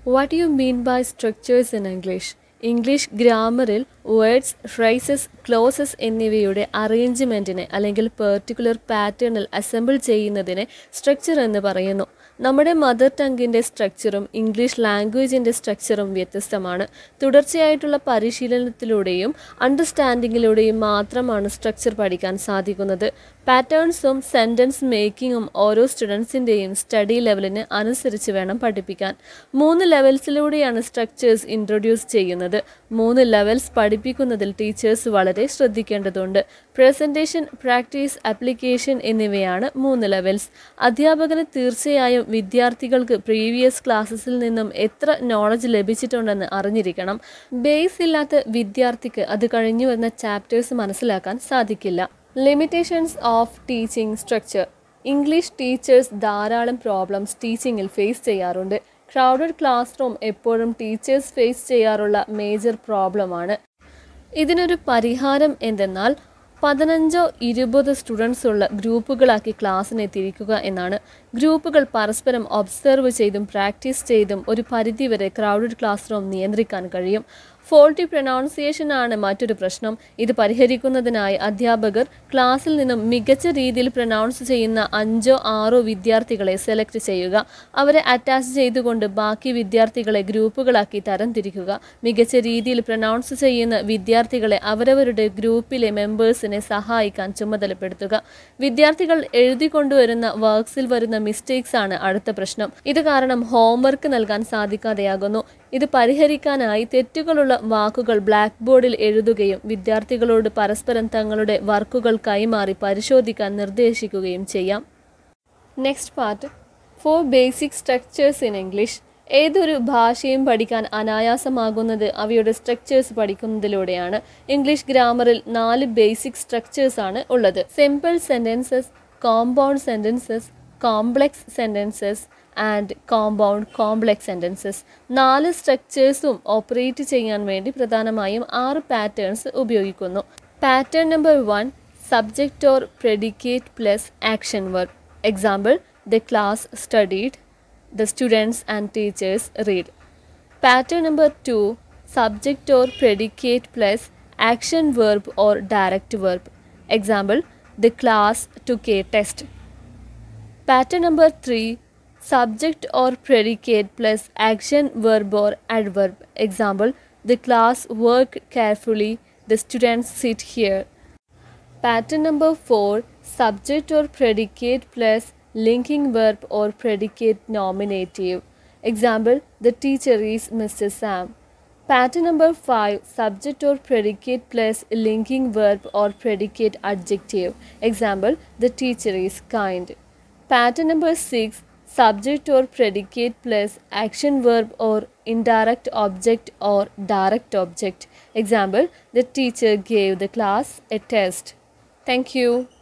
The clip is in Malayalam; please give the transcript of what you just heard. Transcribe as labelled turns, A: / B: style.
A: What you mean by structures in English English ഗ്രാമറിൽ വേർഡ്സ് ഫ്രൈസസ് ക്ലോസസ് എന്നിവയുടെ അറേഞ്ച്മെൻറ്റിനെ അല്ലെങ്കിൽ പെർട്ടിക്കുലർ പാറ്റേണിൽ അസംബിൾ ചെയ്യുന്നതിനെ സ്ട്രക്ചർ എന്ന് പറയുന്നു നമ്മുടെ മദർ ടങ്ങിൻ്റെ സ്ട്രക്ചറും ഇംഗ്ലീഷ് ലാംഗ്വേജിൻ്റെ സ്ട്രക്ചറും വ്യത്യസ്തമാണ് തുടർച്ചയായിട്ടുള്ള പരിശീലനത്തിലൂടെയും അണ്ടർസ്റ്റാൻഡിങ്ങിലൂടെയും മാത്രമാണ് സ്ട്രക്ചർ പഠിക്കാൻ സാധിക്കുന്നത് പാറ്റേൺസും സെൻറ്റൻസ് മേക്കിങ്ങും ഓരോ സ്റ്റുഡൻസിൻ്റെയും സ്റ്റഡി ലെവലിന് അനുസരിച്ച് വേണം പഠിപ്പിക്കാൻ മൂന്ന് ലെവൽസിലൂടെയാണ് സ്ട്രക്ചേഴ്സ് ഇൻട്രൊഡ്യൂസ് ചെയ്യുന്നത് മൂന്ന് ലെവൽസ് പഠിപ്പിക്കുന്നതിൽ ടീച്ചേഴ്സ് വളരെ ശ്രദ്ധിക്കേണ്ടതുണ്ട് പ്രസൻറ്റേഷൻ പ്രാക്ടീസ് ആപ്ലിക്കേഷൻ എന്നിവയാണ് മൂന്ന് ലെവൽസ് അധ്യാപകന് തീർച്ചയായും വിദ്യാർത്ഥികൾക്ക് പ്രീവിയസ് ക്ലാസ്സസിൽ നിന്നും എത്ര നോളജ് ലഭിച്ചിട്ടുണ്ടെന്ന് അറിഞ്ഞിരിക്കണം ബേസ് ഇല്ലാത്ത വിദ്യാർത്ഥിക്ക് അത് കഴിഞ്ഞു വരുന്ന ചാപ്റ്റേഴ്സ് മനസ്സിലാക്കാൻ സാധിക്കില്ല limitations of teaching structure English teachers ധാരാളം പ്രോബ്ലംസ് ടീച്ചിങ്ങിൽ ഫേസ് ചെയ്യാറുണ്ട് ക്രൗഡഡ് ക്ലാസ് റൂം എപ്പോഴും ടീച്ചേഴ്സ് ഫേസ് ചെയ്യാറുള്ള മേജർ പ്രോബ്ലമാണ് ഇതിനൊരു പരിഹാരം എന്തെന്നാൽ പതിനഞ്ചോ ഇരുപത് സ്റ്റുഡൻസ് ഉള്ള ഗ്രൂപ്പുകളാക്കി ക്ലാസ്സിനെ തിരിക്കുക എന്നാണ് ഗ്രൂപ്പുകൾ പരസ്പരം ഒബ്സർവ് ചെയ്തും പ്രാക്ടീസ് ചെയ്തും ഒരു പരിധിവരെ ക്രൗഡഡ് ക്ലാസ് റൂം നിയന്ത്രിക്കാൻ കഴിയും ഫോൾട്ടി പ്രൊനൗൺസിയേഷൻ ആണ് മറ്റൊരു പ്രശ്നം ഇത് പരിഹരിക്കുന്നതിനായി അധ്യാപകർ ക്ലാസ്സിൽ നിന്നും മികച്ച രീതിയിൽ പ്രൊനൗൺസ് ചെയ്യുന്ന അഞ്ചോ ആറോ വിദ്യാർത്ഥികളെ സെലക്ട് ചെയ്യുക അവരെ അറ്റാച്ച് ചെയ്തുകൊണ്ട് ബാക്കി വിദ്യാർത്ഥികളെ ഗ്രൂപ്പുകളാക്കി തരംതിരിക്കുക മികച്ച രീതിയിൽ പ്രൊനൗൺസ് ചെയ്യുന്ന വിദ്യാർത്ഥികളെ അവരവരുടെ ഗ്രൂപ്പിലെ മെമ്പേഴ്സിനെ സഹായിക്കാൻ ചുമതലപ്പെടുത്തുക വിദ്യാർത്ഥികൾ എഴുതി കൊണ്ടുവരുന്ന വർക്ക്സിൽ വരുന്ന മിസ്റ്റേക്സ് ആണ് അടുത്ത പ്രശ്നം ഇത് കാരണം ഹോംവർക്ക് നൽകാൻ സാധിക്കാതെയാകുന്നു ഇത് പരിഹരിക്കാനായി തെറ്റുകളുള്ള വാക്കുകൾ ബ്ലാക്ക് ബോർഡിൽ എഴുതുകയും വിദ്യാർത്ഥികളോട് പരസ്പരം തങ്ങളുടെ വർക്കുകൾ കൈമാറി പരിശോധിക്കാൻ നിർദ്ദേശിക്കുകയും ചെയ്യാം next part four basic structures in English ഏതൊരു ഭാഷയും പഠിക്കാൻ അനായാസമാകുന്നത് അവയുടെ സ്ട്രക്ചേഴ്സ് പഠിക്കുന്നതിലൂടെയാണ് ഇംഗ്ലീഷ് ഗ്രാമറിൽ നാല് ബേസിക് സ്ട്രക്ചേഴ്സ് ആണ് ഉള്ളത് simple sentences compound sentences complex sentences and compound complex sentences നാല് സ്ട്രക്ചേഴ്സും ഓപ്പറേറ്റ് ചെയ്യാൻ വേണ്ടി പ്രധാനമായും ആറ് പാറ്റേൺസ് ഉപയോഗിക്കുന്നു pattern number one subject or predicate plus action work example the class studied the students and teachers read. Pattern number two subject or predicate plus action verb or direct verb. Example the class took a test. Pattern number three subject or predicate plus action verb or adverb. Example the class work carefully, the students sit here. Pattern number four subject or predicate plus linking verb or predicate nominative. Example The teacher is Mr. Sam. Pattern number 5 Subject or predicate plus linking verb or predicate adjective. Example The teacher is kind. Pattern number 6 Subject or predicate plus action verb or indirect object or direct object. Example The teacher gave the class a test. Thank you.